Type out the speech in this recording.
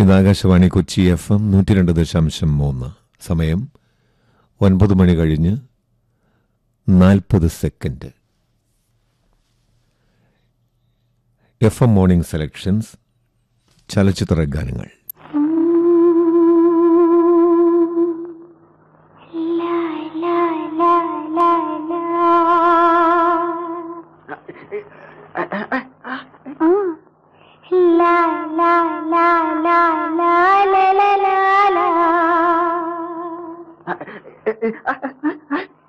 ഇന്ന് Akashvani Kochi F M നൂറ്റി രണ്ട് ദശാംശം മൂന്ന് സമയം ഒൻപത് മണി കഴിഞ്ഞ് നാൽപ്പത് second F M morning selections ചലച്ചിത്ര ഗാനങ്ങൾ